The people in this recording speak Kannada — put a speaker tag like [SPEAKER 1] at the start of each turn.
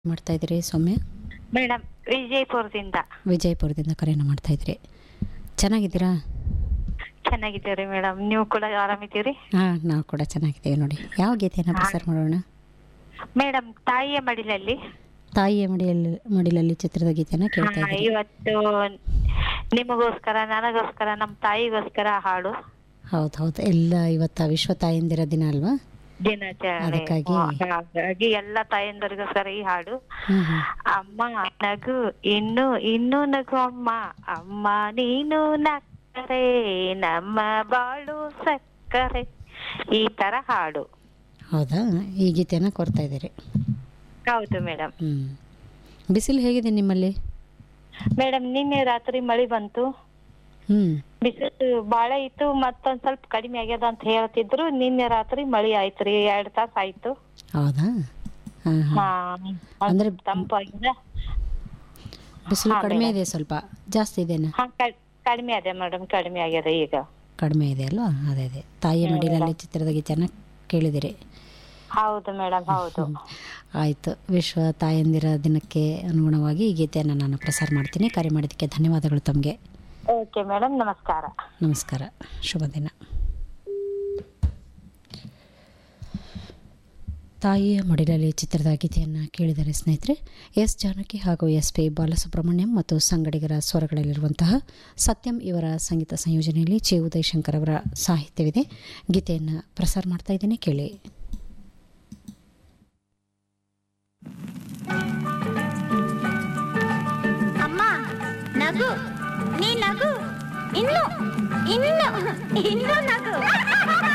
[SPEAKER 1] ಮಾಡ್ತಾ ಇದ್ದೀರಿ ಸೌಮ್ಯ
[SPEAKER 2] ಮೇಡಮ್ ವಿಜಯಪುರದಿಂದ
[SPEAKER 1] ವಿಜಯಪುರದಿಂದ ಕರೆಯನ್ನು ಮಾಡ್ತಾ ಇದ್ದೀರಿ ಚೆನ್ನಾಗಿದ್ದೀರಾ
[SPEAKER 2] ಚೆನ್ನಾಗಿದ್ದೀರಿ ಮೇಡಮ್ ನೀವು ಕೂಡ ಆರಾಮಿದ್ದೀರಿ
[SPEAKER 1] ಹಾಂ ನಾವು ಕೂಡ ಚೆನ್ನಾಗಿದ್ದೀವಿ ನೋಡಿ ಯಾವ ಗೀತೆಯನ್ನು ಪ್ರಸಾರ ಮಾಡೋಣ
[SPEAKER 2] ಮೇಡಮ್ ತಾಯಿಯ ಮಡಿಲಲ್ಲಿ
[SPEAKER 1] ತಾಯಿಯ ಮಡಿಯಲ್ಲಿ ಮಡಿಲಲ್ಲಿ ಚಿತ್ರದ ಗೀತೆಯನ್ನು ಕೇಳ್ತಾ
[SPEAKER 2] ಹಾ,
[SPEAKER 1] ಇದ್ದೀರಿ
[SPEAKER 2] ಇವತ್ತು ನಿಮಗೋಸ್ಕರ ನನಗೋಸ್ಕರ ನಮ್ಮ ತಾಯಿಗೋಸ್ಕರ ಹಾಡು
[SPEAKER 1] ಹೌದು ಹೌದು ಎಲ್ಲ ಇವತ್ತು ವಿಶ್ವ ತಾಯಂದಿರ ದಿನ ಅಲ್ವಾ
[SPEAKER 2] ದಿನಾಚರಣೆ
[SPEAKER 1] ಅದಕ್ಕಾಗಿ?
[SPEAKER 2] ಹಾಗಾಗಿ ಎಲ್ಲ ತಾಯಂದರಿಗೋಸ್ಕರ ಈ ಹಾಡು
[SPEAKER 1] ಹ್ಮ್ ಹ್ಮ್
[SPEAKER 2] ಅಮ್ಮ ನಗು ಇನ್ನು ಇನ್ನು ನಗು ಅಮ್ಮ ಅಮ್ಮ ನೀನು ನಕ್ಕರೆ ನಮ್ಮ ಬಾಳು ಸಕ್ಕರೆ ಈ ತರ ಹಾಡು
[SPEAKER 1] ಹೌದಾ ಈ ಗೀತೆಯನ್ನು ಕೊಡ್ತಾ ಇದ್ದೀರಿ
[SPEAKER 2] ಹೌದು ಮೇಡಮ್
[SPEAKER 1] ಹ್ಞೂ ಬಿಸಿಲು ಹೇಗಿದೆ ನಿಮ್ಮಲ್ಲಿ
[SPEAKER 2] ಮೇಡಮ್ ನಿನ್ನೆ ರಾತ್ರಿ ಮಳಿ ಬಂತು
[SPEAKER 1] ಹ್ಞೂ
[SPEAKER 2] ಬಿಸಿಲು ಬಾಳ ಇತ್ತು ಮತ್ತೊಂದ್ ಸ್ವಲ್ಪ ಕಡಿಮೆ ಆಗ್ಯದ ಅಂತ ಹೇಳ್ತಿದ್ರು ನಿನ್ನೆ ರಾತ್ರಿ ಮಳಿ ಆಯ್ತ್ರಿ ಎರಡ್ ತಾಸ ಆಯ್ತು
[SPEAKER 1] ಹೌದಾ ಹಾಂ ಹಾಂ
[SPEAKER 2] ಹಾ
[SPEAKER 1] ಅಂದ್ರೆ
[SPEAKER 2] ಅಂದ್ರೆ ತಂಪಾಗಿದೆ
[SPEAKER 1] ಬಿಸಿಲು
[SPEAKER 2] ಹಾ,
[SPEAKER 1] ಕಡಿಮೆ
[SPEAKER 2] ಮೇಡಮ್.
[SPEAKER 1] ಇದೆ ಸ್ವಲ್ಪ ಜಾಸ್ತಿ ಇದೆನಾ
[SPEAKER 2] ಹಾ ಕ- ಕಡಿಮೆ ಅದೇ ಮೇಡಮ್ ಕಡಿಮೆ ಆಗ್ಯದ ಈಗ
[SPEAKER 1] ಕಡಿಮೆ ಇದೆ ಅಲ್ವಾ ಅದೇ ಅದೇ ತಾಯಿಯ
[SPEAKER 2] ಹ್ಮ್,
[SPEAKER 1] ಮಡಿಲಲ್ಲಿ ಚಿತ್ರದ ಗೀತೆಯನ್ನು ಕೇಳಿದಿರಿ
[SPEAKER 2] ಹೌದು ಮೇಡಮ್ ಹೌದು
[SPEAKER 1] ಆಯಿತು ವಿಶ್ವ ತಾಯಂದಿರ ದಿನಕ್ಕೆ ಅನುಗುಣವಾಗಿ ಈ ಗೀತೆಯನ್ನು ನಾನು ಪ್ರಸಾರ ಮಾಡ್ತೀನಿ ಕರೆ ಮಾಡಿದ್ದಕ್ಕೆ ಧನ್ಯವಾದಗಳು ತಮಗೆ
[SPEAKER 2] ಓಕೆ ಮೇಡಮ್ ನಮಸ್ಕಾರ
[SPEAKER 1] ನಮಸ್ಕಾರ ಶುಭ ದಿನ ತಾಯಿಯ ಮಡಿಲಲ್ಲಿ ಚಿತ್ರದ ಗೀತೆಯನ್ನು ಕೇಳಿದರೆ ಸ್ನೇಹಿತರೆ ಎಸ್ ಜಾನಕಿ ಹಾಗೂ ಎಸ್ ಪಿ ಬಾಲಸುಬ್ರಹ್ಮಣ್ಯಂ ಮತ್ತು ಸಂಗಡಿಗರ ಸ್ವರಗಳಲ್ಲಿರುವಂತಹ ಸತ್ಯಂ ಇವರ ಸಂಗೀತ ಸಂಯೋಜನೆಯಲ್ಲಿ ಚಿ ಉದಯಶಂಕರ್ ಅವರ ಸಾಹಿತ್ಯವಿದೆ ಗೀತೆಯನ್ನು ಪ್ರಸಾರ ಮಾಡ್ತಾ ಇದ್ದೇನೆ ಕೇಳಿ
[SPEAKER 3] ಅಮ್ಮ ನಗು ನೀ ನಗು ಇನ್ನು ಇನ್ನು ಇನ್ನು ನಗು